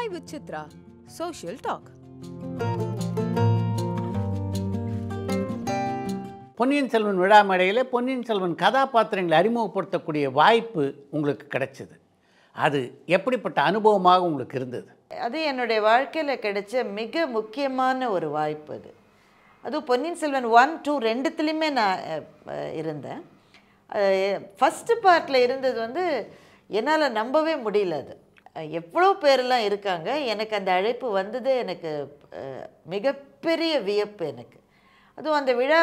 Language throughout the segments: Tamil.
Chai with Chitra, Social Talk. பொன்னியின் செல்வன் விழா மேடையில் பொன்னியின் செல்வன் கதாபாத்திரங்களை அறிமுகப்படுத்தக்கூடிய வாய்ப்பு உங்களுக்கு கிடைச்சது அது எப்படிப்பட்ட அனுபவமாக உங்களுக்கு இருந்தது அது என்னுடைய வாழ்க்கையில் கிடைச்ச மிக முக்கியமான ஒரு வாய்ப்பு அது அதுவும் பொன்னியின் செல்வன் ஒன் டூ ரெண்டுத்துலேயுமே நான் அஹ், அஹ், இருந்தேன் ஃபஸ்ட்டு பார்ட்டில் இருந்தது வந்து என்னால் நம்பவே முடியல அது அஹ், எவ்வளோ பேரெல்லாம் இருக்காங்க எனக்கு அந்த அழைப்பு வந்ததே எனக்கு அஹ், மிகப்பெரிய வியப்பு எனக்கு அதுவும் அந்த விழா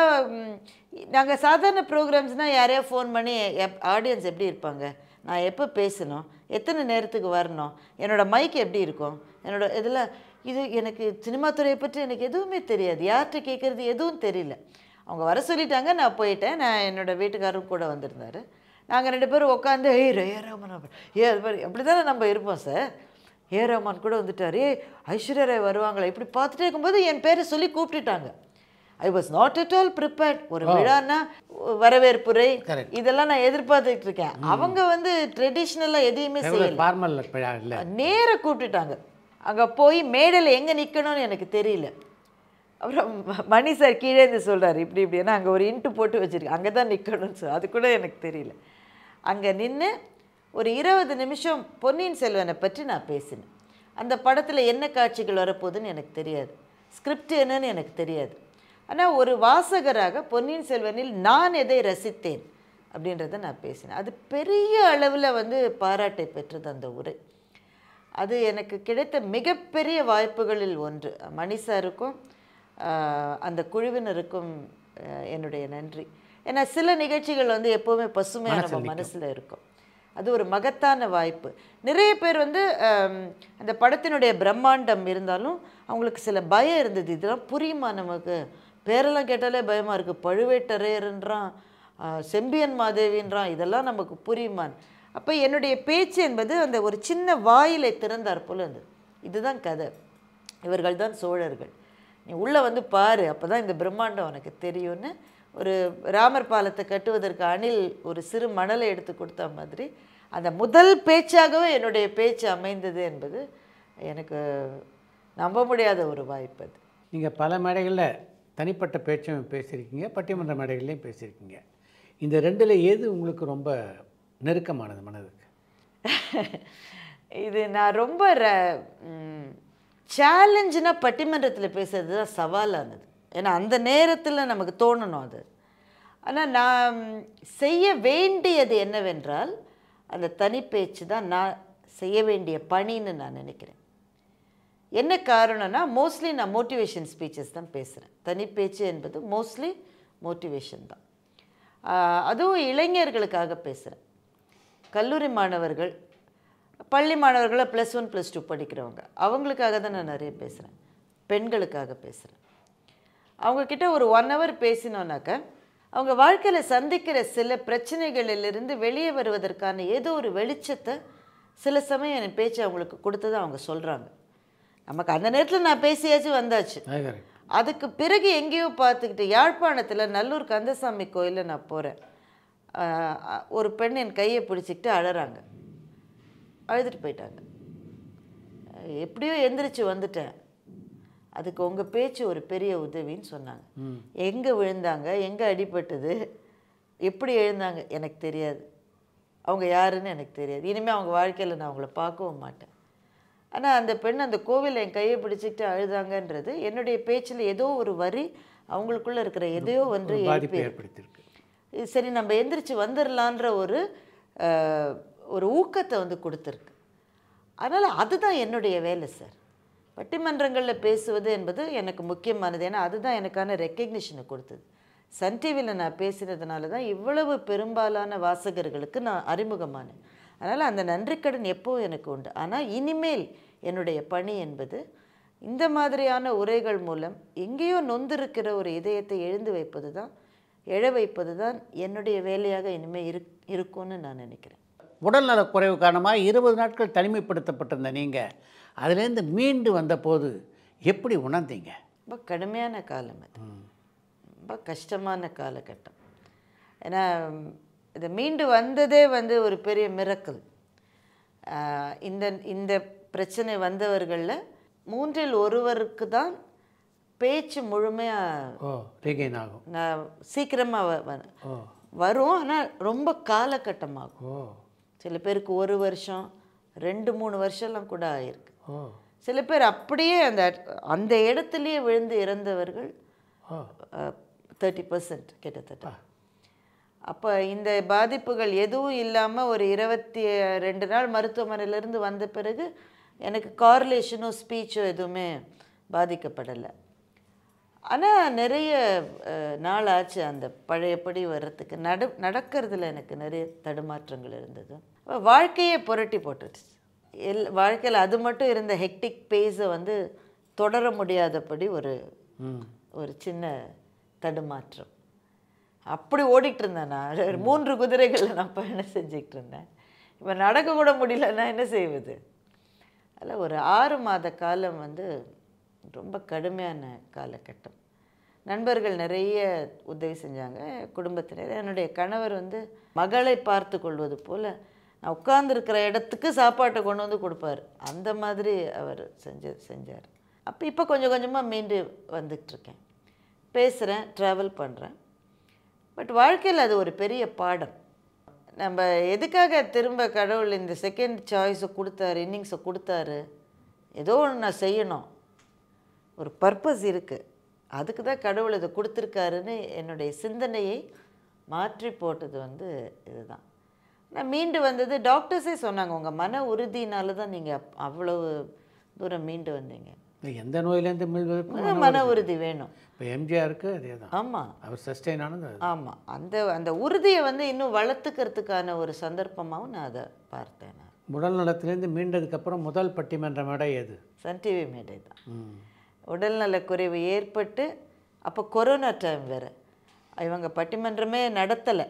நாங்கள் சாதாரண ப்ரோக்ராம்ஸ்னால் யாரையா ஃபோன் பண்ணி எப் ஆடியன்ஸ் எப்படி இருப்பாங்க நான் எப்போ பேசணும் எத்தனை நேரத்துக்கு வரணும் என்னோடய மைக் எப்படி இருக்கும் என்னோட இதில் இது எனக்கு சினிமா துறையை பற்றி எனக்கு எதுவுமே தெரியாது யார்கிட்ட கேட்குறது எதுவும் தெரியல அவங்க வர சொல்லிட்டாங்க நான் போயிட்டேன் நான் என்னோடய வீட்டுக்காரரும் கூட வந்திருந்தார் நாங்கள் ரெண்டு பேரும் உட்காந்து ஏய் ரே ரஹ்மான் அப்படி- ஏ அது மாதிரி அப்படி தானே நம்ம இருப்போம் சார் ஏ ரஹ்மான் கூட வந்துட்டார் ஏ ஐஸ்வர்யா ராய் வருவாங்களா இப்படி பார்த்துட்டே இருக்கும்போது என் பேரை சொல்லி கூப்பிட்டுட்டாங்க I was not at all prepared ஒரு விழான்னா வரவேற்புரை Correct. இதெல்லாம் நான் எதிர்பார்த்துட்டு இருக்கேன் அவங்க வந்து ட்ரெடிஷ்னலாக எதையுமே செய்யல ஃபார்மல் விழா இல்லை நேர கூப்பிட்டுட்டாங்க அங்கே போய் மேடையில் எங்கே நிற்கணும்னு எனக்கு தெரியல அப்புறம் ம- மணி சார் கீழே இருந்து சொல்கிறார் இப்படி இப்படி ஏன்னா அங்கே ஒரு இன்ட்டு போட்டு வச்சுருக்கு அங்கே தான் நிற்கணும்னு சொல்லி அது கூட எனக்கு தெரியல அங்கே நின்று ஒரு இருபது நிமிஷம் பொன்னியின் செல்வனை பற்றி நான் பேசினேன் அந்த படத்தில் என்ன காட்சிகள் வரப்போகுதுன்னு எனக்கு தெரியாது ஸ்கிரிப்ட் என்னன்னு எனக்கு தெரியாது ஆனால் ஒரு வாசகராக பொன்னியின் செல்வனில் நான் எதை ரசித்தேன் அப்படின்றத நான் பேசினேன் அது பெரிய அளவில் வந்து பாராட்டை பெற்றது அந்த உரை அது எனக்கு கிடைத்த மிகப்பெரிய வாய்ப்புகளில் ஒன்று மணி சாருக்கும் ஆஹ், அந்த குழுவினருக்கும் ஆஹ், என்னுடைய நன்றி ஏன்னா சில நிகழ்ச்சிகள் வந்து எப்போவுமே பசுமையாக நம்ம மனசில் இருக்கும் அது ஒரு மகத்தான வாய்ப்பு நிறைய பேர் வந்து ஆம், அந்த படத்தினுடைய பிரம்மாண்டம் இருந்தாலும் அவங்களுக்கு சில பயம் இருந்தது இதெல்லாம் புரியுமா நமக்கு பேரெல்லாம் கேட்டாலே பயமாக இருக்குது பழுவேட்டரையர்ன்றான் ஆஹ், செம்பியன் மாதேவின்றான் இதெல்லாம் நமக்கு புரியுமான்னு அப்போ என்னுடைய பேச்சு என்பது அந்த ஒரு சின்ன வாயிலை திறந்தார் போல இருந்தது இதுதான் கதை இவர்கள் தான் சோழர்கள் நீ உள்ளே வந்து பாரு அப்போ தான் இந்த பிரம்மாண்டம் உனக்கு தெரியும்னு ஒரு ராமர் பாலத்தை கட்டுவதற்கு அணில் ஒரு சிறு மணலை எடுத்து கொடுத்த மாதிரி அந்த முதல் பேச்சாகவே என்னுடைய பேச்சு அமைந்தது என்பது எனக்கு நம்ப முடியாத ஒரு வாய்ப்பு அது நீங்கள் பல மேடைகளில் தனிப்பட்ட பேச்சும் பேசியிருக்கீங்க பட்டிமன்ற மேடைகள்லையும் பேசியிருக்கீங்க இந்த ரெண்டில் எது உங்களுக்கு ரொம்ப நெருக்கமானது மனதுக்கு இது நான் ரொம்ப சேலஞ்சுனா பட்டிமன்றத்தில் பேசுறது தான் சவாலானது ஏன்னா அந்த நேரத்தில் நமக்கு தோணணும் அது ஆனால் நான் செய்ய வேண்டியது என்னவென்றால் அந்த தனிப்பேச்சு தான் நான் செய்ய வேண்டிய பணின்னு நான் நினைக்கிறேன் என்ன காரணம்னா மோஸ்ட்லி நான் மோட்டிவேஷன் ஸ்பீச்சஸ் தான் பேசுகிறேன் தனிப்பேச்சு என்பது மோஸ்ட்லி மோட்டிவேஷன் தான் ஆஹ் அதுவும் இளைஞர்களுக்காக பேசுகிறேன் கல்லூரி மாணவர்கள் பள்ளி மாணவர்களை ப்ளஸ் ஒன் ப்ளஸ் டூ படிக்கிறவங்க அவங்களுக்காக தான் நான் நிறைய பேசுகிறேன் பெண்களுக்காக பேசுகிறேன் அவங்கக்கிட்ட ஒரு ஒன் ஹவர் பேசினோன்னாக்க அவங்க வாழ்க்கையில் சந்திக்கிற சில பிரச்சனைகளிலிருந்து வெளியே வருவதற்கான ஏதோ ஒரு வெளிச்சத்தை சில சமயம் என் பேச்சு அவங்களுக்கு கொடுத்ததை அவங்க சொல்கிறாங்க நமக்கு அந்த நேரத்தில் நான் பேசியாச்சு வந்தாச்சு அது correct. அதுக்கு பிறகு எங்கேயோ பார்த்துக்கிட்டு யாழ்ப்பாணத்தில் நல்லூர் கந்தசாமி கோயிலில் நான் போகிறேன் ஒரு பெண் என் கையை பிடிச்சிக்கிட்டு அழறாங்க அழுதுட்டு போயிட்டாங்க அஹ் எப்படியோ எந்திரிச்சு வந்துட்டேன் அதுக்கு உங்கள் பேச்சு ஒரு பெரிய உதவின்னு சொன்னாங்க எங்கே விழுந்தாங்க எங்கே அடிபட்டது எப்படி எழுந்தாங்க எனக்கு தெரியாது அவங்க யாருன்னு எனக்கு தெரியாது இனிமேல் அவங்க வாழ்க்கையில் நான் அவங்கள பார்க்கவும் மாட்டேன் ஆனால் அந்த பெண் அந்த கோவில் என் கையை பிடிச்சிக்கிட்டு அழுதாங்கன்றது என்னுடைய பேச்சில் ஏதோ ஒரு வரி அவங்களுக்குள்ள இருக்கிற எதையோ ஒன்று ஒரு பாதிப்பை எழுப்பி ஏற்படுத்தியிருக்கு இது சரி நம்ம எந்திரிச்சு வந்துடலான்ற ஒரு அஹ், ஒரு ஊக்கத்தை வந்து கொடுத்துருக்கு அதனால் அதுதான் என்னுடைய வேலை சார் பட்டிமன்றங்களில் பேசுவது என்பது எனக்கு முக்கியமானது ஏன்னா அதுதான் எனக்கான ரெக்கக்னிஷனை கொடுத்தது சன் டிவியில் நான் பேசினதுனால தான் இவ்வளவு பெரும்பாலான வாசகர்களுக்கு நான் அறிமுகமானேன் அதனால் அந்த நன்றிக்கடன் எப்போவும் எனக்கு உண்டு ஆனால் இனிமேல் என்னுடைய பணி என்பது இந்த மாதிரியான உரைகள் மூலம் எங்கேயோ நொந்திருக்கிற ஒரு இதயத்தை எழுந்து வைப்பது தான் எழ வைப்பது தான் என்னுடைய வேலையாக இனிமேல் இருக் இருக்கும்னு நான் நினைக்கிறேன் உடல்நலக் குறைவு காரணமாக இருபது நாட்கள் தனிமைப்படுத்தப்பட்டிருந்த நீங்கள் அதுலேருந்து மீண்டு வந்தபோது எப்படி உணர்ந்தீங்க ரொம்ப கடுமையான காலம் அது ரொம்ப கஷ்டமான காலகட்டம் ஏன்னா இது மீண்டு வந்ததே வந்து ஒரு பெரிய மிரக்கல் இந்த இந்த பிரச்சனை வந்தவர்களில் மூன்றில் ஒருவருக்கு தான் பேச்சு முழுமையாக ஓ ரீகெயின் ஆகும் நான் சீக்கிரமாக ஓ வரும் ஆனால் ரொம்ப காலகட்டமாகும் ஓ சில பேருக்கு ஒரு வருஷம் ரெண்டு மூணு வருஷம்லாம் கூட ஆயிருக்கு ஓ சில பேர் அப்படியே அந்த அந்த இடத்துலயே விழுந்து இறந்தவர்கள் ஓ தேர்ட்டி பர்சன்ட் கிட்டத்தட்ட அப்போ இந்த பாதிப்புகள் எதுவும் இல்லாமல் ஒரு இருபத்தி ரெண்டு நாள் மருத்துவமனையிலேருந்து வந்த பிறகு எனக்கு கார்லேஷனோ ஸ்பீச்சோ எதுவுமே பாதிக்கப்படலை ஆனால் நிறைய அஹ், நாள் ஆச்சு அந்த பழையபடி வர்றதுக்கு நட நடக்கிறதுல எனக்கு நிறைய தடுமாற்றங்கள் இருந்தது அப்ப வாழ்க்கையே புரட்டி போட்டுடுச்சு எல் வாழ்க்கையில் அது மட்டும் இருந்த ஹெக்டிக் பேஸை வந்து தொடர முடியாதபடி ஒரு ம் ஒரு சின்ன தடுமாற்றம் அப்படி ஓடிட்டு இருந்தேன் நான் ஒரு மூன்று குதிரைகளில் நான் பயணம் செஞ்சுக்கிட்டு இருந்தேன் இப்போ நடக்க கூட முடியலன்னா என்ன செய்வது அதில் ஒரு ஆறு மாத காலம் வந்து ரொம்ப கடுமையான காலகட்டம் நண்பர்கள் நிறைய உதவி செஞ்சாங்க குடும்பத்தினர் என்னுடைய கணவர் வந்து மகளை பார்த்து கொள்வது போல் நான் உட்கார்ந்துருக்கிற இடத்துக்கு சாப்பாட்டை கொண்டு வந்து கொடுப்பார் அந்த மாதிரி அவர் செஞ்சு செஞ்சார் அப்போ இப்போ கொஞ்சம் கொஞ்சமாக மீண்டு வந்துட்டுருக்கேன் பேசுகிறேன் ட்ராவல் பண்ணுறேன் பட் வாழ்க்கையில் அது ஒரு பெரிய பாடம் நம்ம எதுக்காக திரும்ப கடவுள் இந்த செகண்ட் சாய்ஸை கொடுத்தாரு இன்னிங்ஸை கொடுத்தாரு ஏதோ ஒன்று நான் செய்யணும் ஒரு பர்பஸ் இருக்குது அதுக்கு தான் கடவுள் இதை கொடுத்துருக்காருன்னு என்னுடைய சிந்தனையை மாற்றி போட்டது வந்து இதுதான் நான் மீண்டு வந்தது டாக்டர்ஸே சொன்னாங்க உங்கள் மன உறுதியினால தான் நீங்கள் அவ்வளவு தூரம் மீண்டு வந்தீங்க எந்த நோயிலேருந்து மீள்வதற்கு மன உறுதி வேணும் இப்போ எம்ஜிஆருக்கு அதே தான் ஆமாம் அவர் சஸ்டெயின் ஆனது அது ஆமாம் அந்த அந்த உறுதியை வந்து இன்னும் வளர்த்துக்கிறதுக்கான ஒரு சந்தர்ப்பமாகவும் நான் அதை பார்த்தேன் நான் உடல் நலத்திலேருந்து மீண்டதுக்கப்புறம் முதல் பட்டிமன்ற மேடை எது சன் டிவி மேடை தான் ம் உடல்நலக் குறைவு ஏற்பட்டு அப்போ கொரோனா டைம் வேறு இவங்க பட்டிமன்றமே நடத்தலை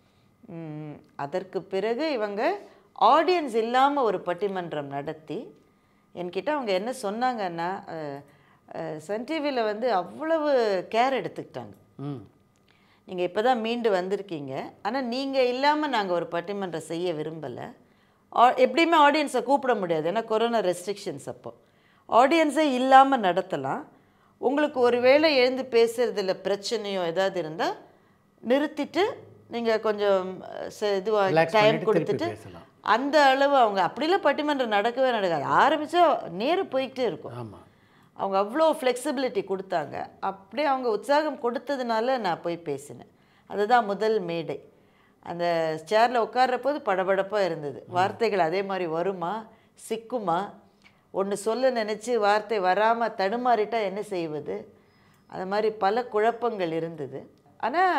அதற்கு பிறகு இவங்க ஆடியன்ஸ் இல்லாமல் ஒரு பட்டிமன்றம் நடத்தி என்கிட்ட அவங்க என்ன சொன்னாங்கன்னா அஹ், அஹ், சன் டிவியில் வந்து அவ்வளவு கேர் எடுத்துக்கிட்டாங்க ம் நீங்கள் இப்போ தான் மீண்டு வந்திருக்கீங்க ஆனால் நீங்கள் இல்லாமல் நாங்கள் ஒரு பட்டிமன்றம் செய்ய விரும்பலை எப்படியுமே ஆடியன்ஸை கூப்பிட முடியாது ஏன்னா கொரோனா ரெஸ்ட்ரிக்ஷன்ஸ் அப்போ ஆடியன்ஸே இல்லாமல் நடத்தலாம் உங்களுக்கு ஒரு வேளை எழுந்து பேசுறதுல பிரச்சனையோ ஏதாவது இருந்தால் நிறுத்திட்டு நீங்கள் கொஞ்சம் இதுவாக Relax டைம் பண்ணிட்டு திருப்பி கொடுத்துட்டு பேசலாம். அந்த அளவு அவங்க அப்படிலாம் பட்டிமன்றம் நடக்கவே நடக்காது ஆரம்பித்தா நேரம் போய்கிட்டே இருக்கும் ஆமாம் அவங்க அவ்வளோ ஃப்ளெக்சிபிலிட்டி கொடுத்தாங்க அப்படியே அவங்க உற்சாகம் கொடுத்ததுனால நான் போய் பேசினேன் அதுதான் முதல் மேடை அந்த சேரில் உட்கார்ற போது படபடப்பாக இருந்தது வார்த்தைகள் அதே மாதிரி வருமா சிக்குமா ஒன்று சொல்ல நினச்சி வார்த்தை வராமல் தடுமாறிட்டா என்ன செய்வது அது மாதிரி பல குழப்பங்கள் இருந்தது ஆனால்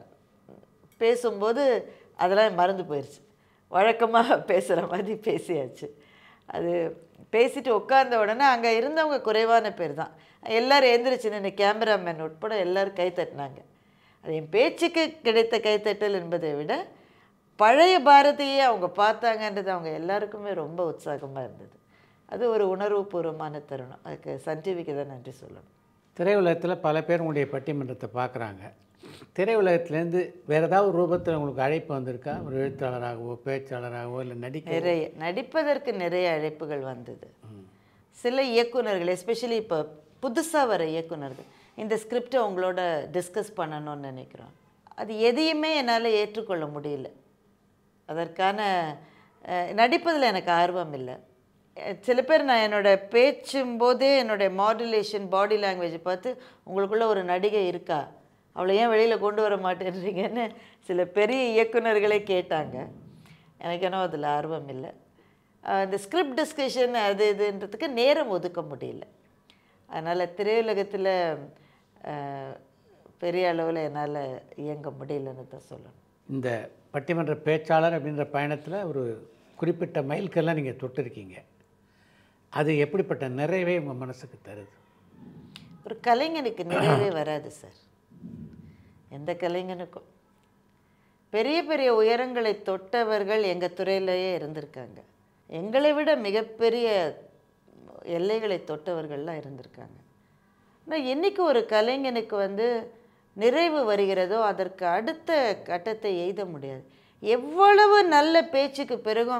பேசும்போது அதெல்லாம் மறந்து போயிடுச்சு வழக்கமாக பேசுகிற மாதிரி பேசியாச்சு அது பேசிட்டு உட்கார்ந்த உடனே அங்கே இருந்தவங்க குறைவான பேர் தான் எல்லாரும் எந்திரிச்சு நின்று கேமராமேன் உட்பட எல்லாரும் கை தட்டினாங்க அது என் பேச்சுக்கு கிடைத்த கைத்தட்டல் என்பதை விட பழைய பாரதியை அவங்க பார்த்தாங்கன்றது அவங்க எல்லாருக்குமே ரொம்ப உற்சாகமாக இருந்தது அது ஒரு உணர்வுபூர்வமான தருணம் அதுக்கு சன் டிவிக்கு தான் நன்றி சொல்லணும் திரையுலகத்தில் பல பேர் உங்களுடைய பட்டிமன்றத்தை பார்க்குறாங்க திரையுலகத்துலேருந்து வேறு ஏதாவது ரூபத்தில் உங்களுக்கு அழைப்பு வந்திருக்கா ஒரு எழுத்தாளராகவோ பேச்சாளராகவோ இல்லை நடிக்க நிறைய நடிப்பதற்கு நிறைய அழைப்புகள் வந்தது சில இயக்குனர்கள் எஸ்பெஷலி இப்போ புதுசாக வர இயக்குனர்கள் இந்த ஸ்கிரிப்டை உங்களோட டிஸ்கஸ் பண்ணணும்னு நினைக்கிறோம் அது எதையுமே என்னால் ஏற்றுக்கொள்ள முடியல அதற்கான அஹ், நடிப்பதில் எனக்கு ஆர்வம் இல்லை அஹ், சில பேர் நான் என்னோட பேச்சும்போதே என்னுடைய மாடுலேஷன் பாடி லாங்குவேஜ் பார்த்து உங்களுக்குள்ள ஒரு நடிகை இருக்கா அவளை ஏன் வெளியில் கொண்டு வர மாட்டேன்றீங்கன்னு சில பெரிய இயக்குனர்களே கேட்டாங்க எனக்கு என்ன அதில் ஆர்வம் இல்லை அஹ், இந்த ஸ்கிரிப்ட் டிஸ்கஷன் அது இதுன்றதுக்கு நேரம் ஒதுக்க முடியல அதனால் திரையுலகத்தில் அஹ், பெரிய அளவில் என்னால் இயங்க முடியலன்னு தான் சொல்லணும் இந்த பட்டிமன்ற பேச்சாளர் அப்படின்ற பயணத்தில் ஒரு குறிப்பிட்ட மைல்கெல்லாம் நீங்கள் தொட்டிருக்கீங்க அது எப்படிப்பட்ட நிறைவை உங்கள் மனசுக்கு தருது ஒரு கலைஞனுக்கு நிறையவே வராது சார் எந்த கலைஞனுக்கும் பெரிய பெரிய உயரங்களை தொட்டவர்கள் எங்கள் துறையிலேயே இருந்திருக்காங்க எங்களை விட மிகப்பெரிய எல்லைகளை தொட்டவர்கள்லாம் இருந்திருக்காங்க ஆனால் என்னைக்கு ஒரு கலைஞனுக்கு வந்து நிறைவு வருகிறதோ அதற்கு அடுத்த கட்டத்தை எய்த முடியாது எவ்வளவு நல்ல பேச்சுக்கு பிறகும்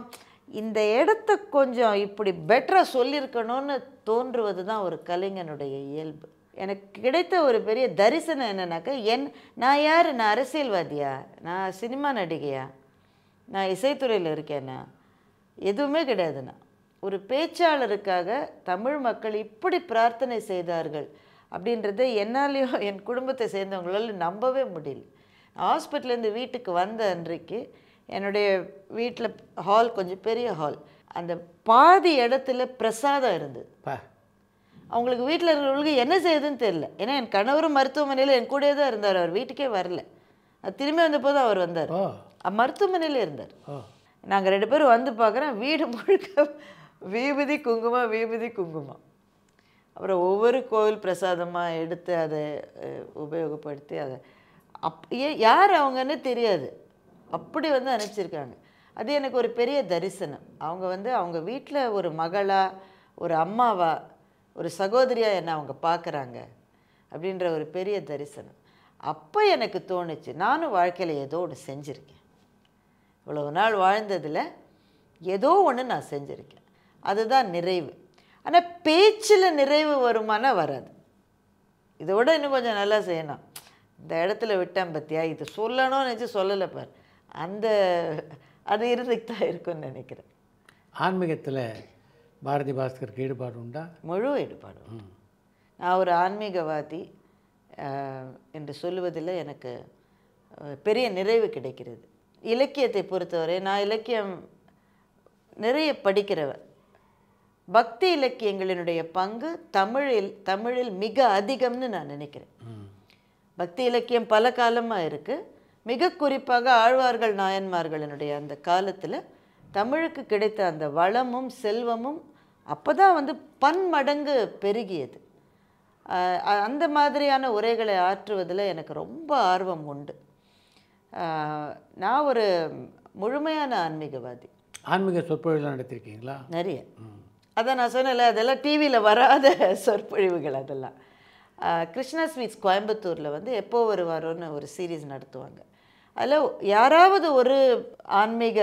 இந்த இடத்த கொஞ்சம் இப்படி பெட்டராக சொல்லியிருக்கணும்னு தோன்றுவது தான் ஒரு கலைஞனுடைய இயல்பு எனக்கு கிடைத்த ஒரு பெரிய தரிசனம் என்னன்னாக்கா என் நான் யார் நான் அரசியல்வாதியா நான் சினிமா நடிகையா நான் இசைத்துறையில் இருக்கேனா எதுவுமே கிடையாதுண்ணா ஒரு பேச்சாளருக்காக தமிழ் மக்கள் இப்படி பிரார்த்தனை செய்தார்கள் அப்படின்றத என்னாலேயும் என் குடும்பத்தை சேர்ந்தவங்களால நம்பவே முடியல ஹாஸ்பிட்டல்லேருந்து வீட்டுக்கு வந்த அன்றைக்கு என்னுடைய வீட்டில் ஹால் கொஞ்சம் பெரிய ஹால் அந்த பாதி இடத்துல பிரசாதம் இருந்தது பா அவங்களுக்கு வீட்டில் இருக்கிறவங்களுக்கு என்ன செய்யுதுன்னு தெரியல ஏன்னா என் கணவரும் மருத்துவமனையில் என் கூடயே தான் இருந்தார் அவர் வீட்டுக்கே வரல அது திரும்பி வந்தபோது அவர் வந்தார் ஓ அ- மருத்துவமனையிலே இருந்தார் ஓ நாங்கள் ரெண்டு பேரும் வந்து பார்க்குறோம் வீடு முழுக்க வீபதி குங்குமம் வீபதி குங்குமம் அப்புறம் ஒவ்வொரு கோவில் பிரசாதமாக எடுத்து அதை அஹ், உபயோகப்படுத்தி அதை அப் ஏ- யார் அவங்கன்னு தெரியாது அப்படி வந்து அனுப்பிச்சிருக்காங்க அது எனக்கு ஒரு பெரிய தரிசனம் அவங்க வந்து அவங்க வீட்டில் ஒரு மகளா ஒரு அம்மாவா ஒரு சகோதரியா என்ன அவங்க பார்க்குறாங்க அப்படின்ற ஒரு பெரிய தரிசனம் அப்போ எனக்கு தோணுச்சு நானும் வாழ்க்கையில் ஏதோ ஒன்று செஞ்சுருக்கேன் இவ்வளவு நாள் வாழ்ந்ததில் ஏதோ ஒன்று நான் செஞ்சுருக்கேன் அதுதான் நிறைவு ஆனால் பேச்சில் நிறைவு வருமானா வராது இதை விட இன்னும் கொஞ்சம் நல்லா செய்யணும் இந்த இடத்துல விட்டேன் பத்தியா இது சொல்லணும்னு நினச்சி சொல்லலை பார் அந்த அது இருந்துக்கு தான் இருக்கும்னு நினைக்கிறேன் ஆன்மீகத்தில் பாரதி பாஸ்கருக்கு ஈடுபாடு உண்டா முழு ஈடுபாடு உண்டு. நான் ஒரு ஆன்மீகவாதி ஆஹ், என்று சொல்லுவதில் எனக்கு ஆஹ், பெரிய நிறைவு கிடைக்கிறது இலக்கியத்தை பொறுத்தவரை நான் இலக்கியம் நிறைய படிக்கிறவர் பக்தி இலக்கியங்களினுடைய பங்கு தமிழில் தமிழில் மிக அதிகம்னு நான் நினைக்கிறேன் பக்தி இலக்கியம் பல காலமாக இருக்குது மிக குறிப்பாக ஆழ்வார்கள் நாயன்மார்களினுடைய அந்த காலத்தில் தமிழுக்கு கிடைத்த அந்த வளமும் செல்வமும் அப்போ தான் வந்து பன்மடங்கு பெருகியது ஆஹ் அ- அந்த மாதிரியான உரைகளை ஆற்றுவதில் எனக்கு ரொம்ப ஆர்வம் உண்டு ஆஹ் நான் ஒரு முழுமையான ஆன்மீகவாதி ஆன்மீக சொற்பொழிவுலாம் நடத்திருக்கீங்களா நிறைய அதான் நான் சொன்னேன்ல அதெல்லாம் டிவியில் வராத சொற்பொழிவுகள் அதெல்லாம் ஆஹ் கிருஷ்ணா ஸ்வீட்ஸ் கோயம்புத்தூரில் வந்து எப்போ வருவாரோன்னு ஒரு சீரீஸ் நடத்துவாங்க அதில் யாராவது ஒரு ஆன்மீக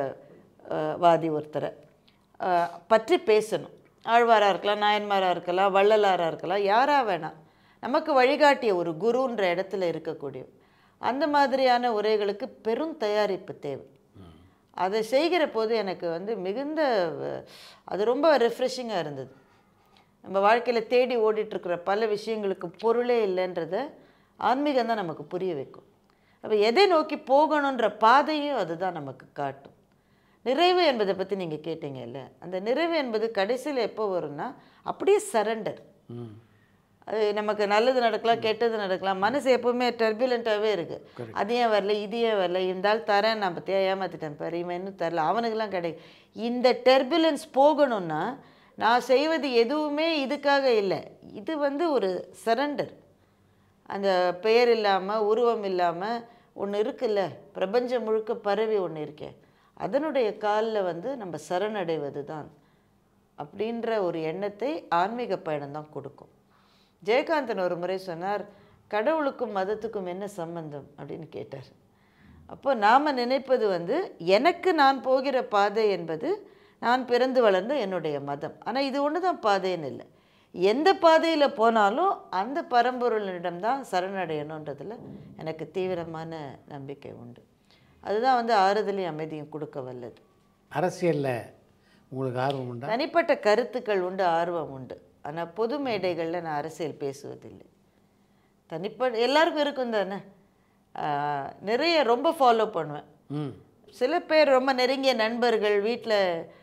ஆஹ் வாதி ஒருத்தரை ஆஹ் பற்றி பேசணும் ஆழ்வாராக இருக்கலாம் நாயன்மாராக இருக்கலாம் வள்ளலாராக இருக்கலாம் யாராக வேணாம் நமக்கு வழிகாட்டிய ஒரு குருன்ற இடத்துல இருக்கக்கூடிய அந்த மாதிரியான உரைகளுக்கு பெரும் தயாரிப்பு தேவை அதை செய்கிற போது எனக்கு வந்து மிகுந்த அஹ், அது ரொம்ப ரெஃப்ரெஷிங்காக இருந்தது நம்ம வாழ்க்கையில் தேடி ஓடிட்டு இருக்கிற பல விஷயங்களுக்கு பொருளே இல்லைன்றத ஆன்மீகம் தான் நமக்கு புரிய வைக்கும் அப்போ எதை நோக்கி போகணுன்ற பாதையும் அதுதான் நமக்கு காட்டும் நிறைவு என்பதை பற்றி நீங்கள் கேட்டீங்கல்ல அந்த நிறைவு என்பது கடைசியில் எப்போ வரும்னா அப்படியே சரண்டர் ம் அது நமக்கு நல்லது நடக்கலாம் கெட்டது நடக்கலாம் மனசு எப்பவுமே டர்புலண்ட்டாகவே இருக்குது அது ஏன் வரல இது ஏன் வரல இருந்தால் தரேன் நான் பற்றியா ஏமாத்திட்டேன் பாரு இவன் இன்னும் தரல அவனுக்கெல்லாம் கிடை இந்த டர்புலன்ஸ் போகணும்னா நான் செய்வது எதுவுமே இதுக்காக இல்லை இது வந்து ஒரு சரண்டர் அந்த பெயர் இல்லாமல் உருவம் இல்லாமல் ஒன்று இருக்குல்ல பிரபஞ்சம் முழுக்க பரவி ஒன்று இருக்கே அதனுடைய காலில் வந்து நம்ம சரணடைவது தான் அப்படின்ற ஒரு எண்ணத்தை ஆன்மீக பயணம் தான் கொடுக்கும் ஜெயகாந்தன் ஒரு முறை சொன்னார் கடவுளுக்கும் மதத்துக்கும் என்ன சம்பந்தம் அப்படின்னு கேட்டார் அப்போ நாம் நினைப்பது வந்து எனக்கு நான் போகிற பாதை என்பது நான் பிறந்து வளர்ந்த என்னுடைய மதம் ஆனால் இது ஒன்று தான் பாதைன்னு இல்லை எந்த பாதையில் போனாலும் அந்த பரம்பொருளிடம் தான் சரணடையணுன்றதுல எனக்கு தீவிரமான நம்பிக்கை உண்டு அதுதான் வந்து ஆறுதலையும் அமைதியும் கொடுக்க வல்லது அரசியலில் உங்களுக்கு ஆர்வம் உண்டா தனிப்பட்ட கருத்துக்கள் உண்டு ஆர்வம் உண்டு ஆனால் பொது மேடைகளில் நான் அரசியல் பேசுவதில்லை தனிப்பட்ட எல்லாருக்கும் இருக்கும் தானே ஆஹ், நிறைய ரொம்ப ஃபாலோ பண்ணுவேன் ம் சில பேர் ரொம்ப நெருங்கிய நண்பர்கள் வீட்டில்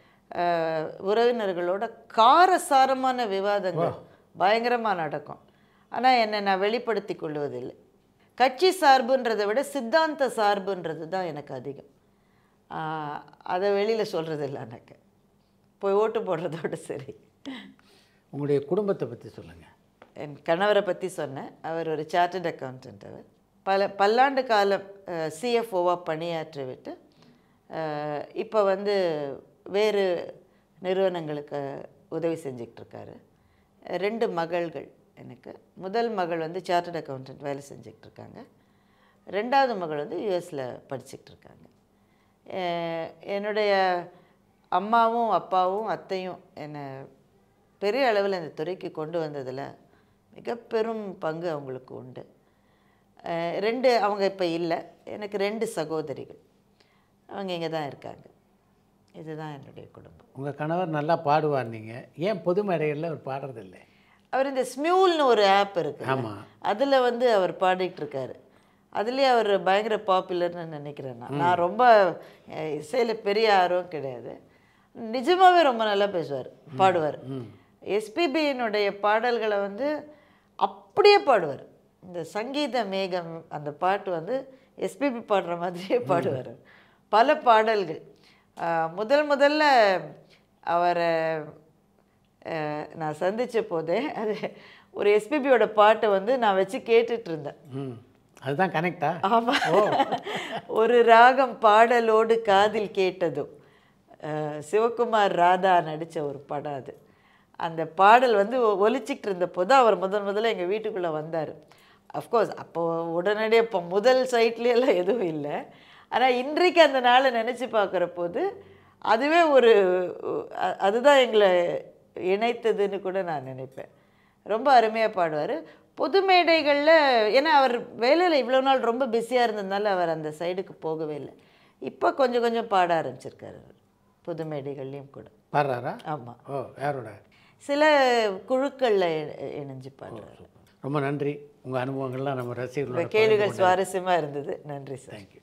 உறவினர்களோட காரசாரமான விவாதங்கள் பயங்கரமாக நடக்கும் ஆனால் என்னை நான் வெளிப்படுத்தி கொள்வதில்லை கட்சி சார்புன்றதை விட சித்தாந்த சார்புன்றது தான் எனக்கு அதிகம் ஆஹ், அதை வெளியில் சொல்கிறது இல்லை எனக்கு போய் ஓட்டு போடுறதோட சரி உங்களுடைய குடும்பத்தை பற்றி சொல்லுங்கள் என் கணவரை பற்றி சொன்னேன் அவர் ஒரு சார்ட்டர்ட் அக்கௌண்டன்ட் அவர் பல பல்லாண்டு காலம் சிஎஃப்ஓவாக பணியாற்றி விட்டு இப்போ வந்து வேறு நிறுவனங்களுக்கு உதவி செஞ்சுக்கிட்டு இருக்காரு ரெண்டு மகள்கள் எனக்கு முதல் மகள் வந்து சார்ட்டர்ட் அக்கௌண்டன்ட் வேலை செஞ்சுக்கிட்டு இருக்காங்க ரெண்டாவது மகள் வந்து யூஎஸில் படிச்சுக்கிட்டு இருக்காங்க அஹ் என்னுடைய அம்மாவும் அப்பாவும் அத்தையும் என்னை பெரிய அளவில் இந்த துறைக்கு கொண்டு வந்ததில் மிக பெரும் பங்கு அவங்களுக்கு உண்டு அஹ் ரெண்டு அவங்க இப்போ இல்லை எனக்கு ரெண்டு சகோதரிகள் அவங்க இங்கே தான் இருக்காங்க இதுதான் என்னுடைய குடும்பம் உங்கள் கணவர் நல்லா பாடுவார் நீங்கள் ஏன் பொது மேடைகளில் அவர் பாடுறதில்லை அவர் இந்த ஸ்மியூல்னு ஒரு ஆப் இருக்கு ஆமா. அதில் வந்து அவர் பாடிட்டு இருக்காரு அதுலேயே அவர் பயங்கர பாப்புலர்னு நினைக்கிறேன் நான் நான் ரொம்ப அஹ், இசையில பெரிய ஆர்வம் கிடையாது நிஜமாவே ரொம்ப நல்லா பேசுவார் பாடுவார் எஸ்பிபியினுடைய பாடல்களை வந்து அப்படியே பாடுவார் இந்த சங்கீத மேகம் அந்த பாட்டு வந்து எஸ்பிபி பாடுற மாதிரியே பாடுவார் பல பாடல்கள் அஹ், முதல் முதல்ல அவரை அஹ், நான் சந்திச்ச போதே அது ஒரு எஸ்பிபியோட பாட்டை வந்து நான் வச்சு கேட்டுட்டு இருந்தேன் ம் அதுதான் கனெக்டா ஆமா ஒரு ராகம் பாடலோடு காதில் கேட்டதும் அஹ், சிவகுமார் ராதா நடித்த ஒரு படம் அது அந்த பாடல் வந்து ஒ- ஒலிச்சிக்கிட்டு இருந்தப்போ தான் அவர் முதல் முதல்ல எங்கள் வீட்டுக்குள்ளே வந்தார் அஃப்கோர்ஸ் அப்போ உடனடியே இப்போ முதல் சைட்ல எல்லாம் எதுவும் இல்லை ஆனால் இன்றைக்கு அந்த நாளை நினச்சி பார்க்குற போது அதுவே ஒரு அ- அதுதான் எங்களை இணைத்ததுன்னு கூட நான் நினைப்பேன் ரொம்ப அருமையாக பாடுவார் பொது மேடைகளில் ஏன்னா அவர் வேலையில் இவ்வளோ நாள் ரொம்ப பிஸியாக இருந்ததுனால அவர் அந்த சைடுக்கு போகவே இல்லை இப்போ கொஞ்சம் கொஞ்சம் பாட ஆரம்பிச்சிருக்காரு அவர் பொது மேடைகள்லையும் கூட பாடுறாரா ஆமாம் ஓ யாரோட சில குழுக்களில் இணைஞ்சு பாடுறாரு ரொம்ப நன்றி உங்கள் அனுபவங்கள்லாம் நம்ம உங்கள் ரசிகர்களோட கேள்விகள் சுவாரஸ்யமாக இருந்தது நன்றி சார் தேங்க்யூ